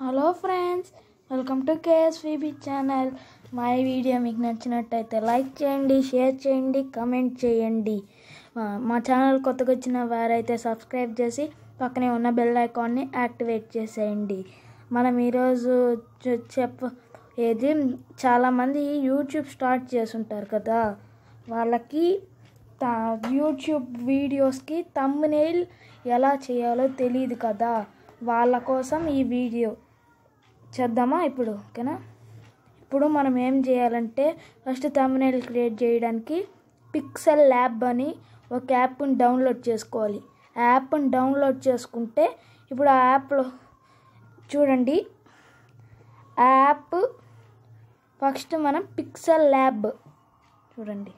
hello friends welcome to KSVB channel మా ఈ video మీకు నచ్చినట్టయితే లైక్ చేయండి షేర్ చేయండి కమెంట్ చేయండి ఆ, మా ఛానల్ కొత్తగా వచ్చిన వారైతే సబ్స్క్రైబ్ చేసి పక్కనే ఉన్న బెల్ ఐకాన్ని యాక్టివేట్ చేసేయండి మనం ఈరోజు చె- చెప్ప ఏది చాలామంది యూట్యూబ్ స్టార్ట్ చేసుంటారు కదా వాళ్ళకి త- యూట్యూబ్ వీడియోస్కి తమ్మునేల్ ఎలా చేయాలో తెలియదు కదా వాళ్ళ కోసం ఈ వీడియో చేద్దామా ఇప్పుడు ఓకేనా ఇప్పుడు మనం ఏం చేయాలంటే ఫస్ట్ తమ్మునేల్ క్రియేట్ చేయడానికి పిక్సెల్ ల్యాబ్ అని ఒక యాప్ని డౌన్లోడ్ చేసుకోవాలి ఆ యాప్ని డౌన్లోడ్ చేసుకుంటే ఇప్పుడు ఆ యాప్లో చూడండి ఆ యాప్ ఫస్ట్ మనం పిక్సెల్ ల్యాబ్ చూడండి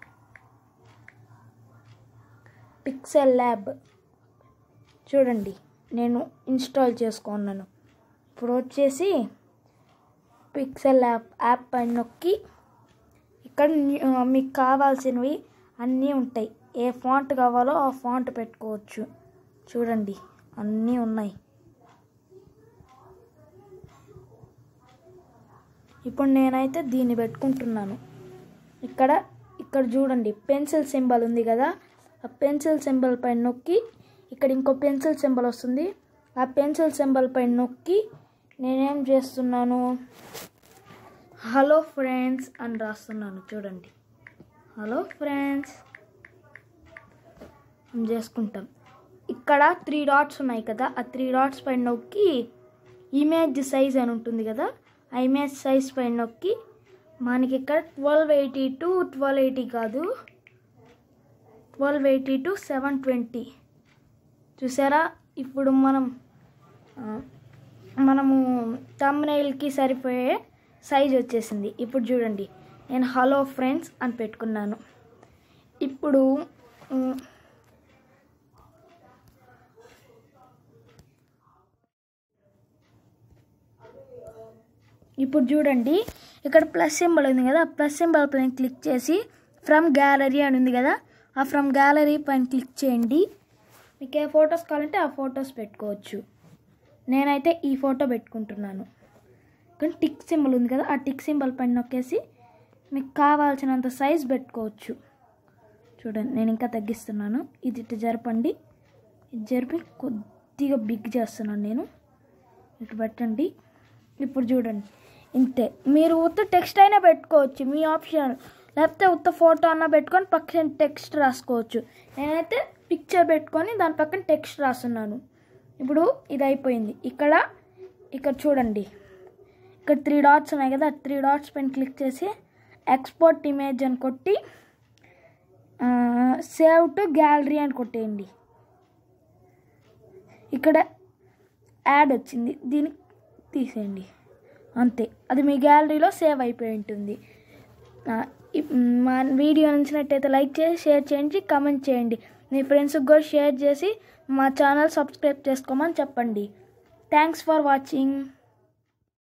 పిక్సెల్ ల్యాబ్ చూడండి నేను ఇన్స్టాల్ చేసుకున్నాను ఇప్పుడు వచ్చేసి పిక్సెల్ యాప్ యాప్ పైన నొక్కి ఇక్కడ న్యూ- మీకు కావాల్సినవి అన్నీ ఉంటాయి ఏ ఫాంట్ కావాలో ఆ ఫాంట్ పెట్టుకోవచ్చు చూడండి అన్నీ ఉన్నాయి ఇప్పుడు నేనైతే దీన్ని పెట్టుకుంటున్నాను ఇక్కడ ఇక్కడ చూడండి పెన్సిల్ సింబల్ ఉంది కదా ఆ పెన్సిల్ సింబల్ పైన నొక్కి ఇక్కడ ఇంకో పెన్సిల్ సింబల్ వస్తుంది ఆ పెన్సిల్ సింబల్ పైన నొక్కి నేనేం చేస్తున్నాను హలో ఫ్రెండ్స్ అని రాస్తున్నాను చూడండి హలో ఫ్రెండ్స్ అని చేసుకుంటాం ఇక్కడ త్రీ డాట్స్ ఉన్నాయి కదా ఆ త్రీ డాట్స్ పైన నొక్కి ఇమేజ్ సైజ్ అని ఉంటుంది కదా ఆ ఇమేజ్ సైజ్ పైన నొక్కి మనకి ఇక్కడ twelve eighty to twelve eighty కాదు twelve eighty to seven twenty చూసారా ఇప్పుడు మనం ఆ, మనము తమ్నైల్కి సరిపోయే సైజ్ వచ్చేసింది ఇప్పుడు చూడండి నేను హలో ఫ్రెండ్స్ అని పెట్టుకున్నాను ఇప్పుడు ఉమ్, ఇప్పుడు చూడండి ఇక్కడ ప్లస్ సింబల్ ఉంది కదా ఆ ప్లస్ సింబల్ పైన క్లిక్ చేసి ఫ్రమ్ గ్యాలరీ అని ఉంది కదా ఆ ఫ్రమ్ గ్యాలరీ పైన క్లిక్ చేయండి మీకు ఏ ఫొటోస్ కావాలంటే ఆ ఫొటోస్ పెట్టుకోవచ్చు నేనైతే ఈ ఫోటో పెట్టుకుంటున్నాను కానీ టిక్ సింబల్ ఉంది కదా ఆ టిక్ సింబల్ పైన నొక్కేసి మీకు కావాల్సినంత సైజ్ పెట్టుకోవచ్చు చూడండి నేను ఇంకా తగ్గిస్తున్నాను ఇది ఇటు జరపండి ఇది జరిపి కొద్దిగా బిగ్ చేస్తున్నాను నేను ఇటు పెట్టండి ఇప్పుడు చూడండి ఇంతే మీరు ఉత్త టెక్స్ట్ అయినా పెట్టుకోవచ్చు మీ ఆప్షన్ లేకపోతే ఉత్త ఫోటో అన్న పెట్టుకొని పక్కన టెక్స్ట్ రాసుకోవచ్చు నేనైతే పిక్చర్ పెట్టుకొని దాని పక్కన టెక్స్ట్ రాస్తున్నాను ఇప్పుడు ఇది అయిపోయింది ఇక్కడ ఇక్కడ చూడండి ఇక్కడ త్రీ డాట్స్ ఉన్నాయి కదా ఆ త్రీ డాట్స్ పైన క్లిక్ చేసి ఎక్స్పోర్ట్ ఇమేజ్ అని కొట్టి సేవ్ టు గ్యాలరీ అని కొట్టేయండి ఇక్కడ యాడ్ వచ్చింది దీన్ని తీసేయండి అంతే అది మీ గ్యాలరీలో సేవ్ అయిపోయి ఉంటుంది ఆ, ఇప్- మా వీడియో నచ్చినట్టయితే లైక్ చేసి షేర్ చేయండి కామెంట్ చేయండి మీ ఫ్రెండ్స్కి కూడా షేర్ చేసి మా ఛానల్ సబ్స్క్రైబ్ చేసుకోమని చెప్పండి థ్యాంక్స్ ఫర్ వాచింగ్